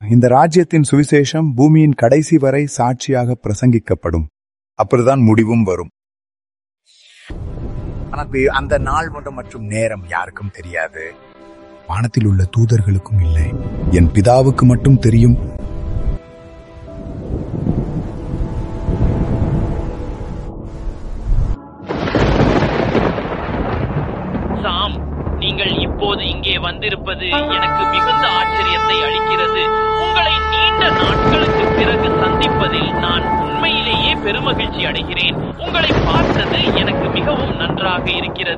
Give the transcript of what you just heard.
இந்த ராஜ்யத்தின் சுவிசேஷம் பூமியின் கடைசி வரை சாட்சியாக பிரசங்கிக்கப்படும் அப்புறம்தான் முடிவும் வரும் ஆனால் அந்த நாள் மட்டும் மற்றும் நேரம் யாருக்கும் தெரியாது வானத்தில் உள்ள தூதர்களுக்கும் இல்லை என் பிதாவுக்கு மட்டும் தெரியும் சாம் நீங்கள் இப்போது இங்கே வந்திருப்பது எனக்கு மிகுந்த ஆச்சரியத்தை அளிக்கிறது உங்களை நீண்ட நாட்களுக்கு பிறகு சந்திப்பதில் நான் உண்மையிலேயே பெருமகிழ்ச்சி அடைகிறேன் உங்களை பார்த்தது எனக்கு மிகவும் நன்றாக இருக்கிறது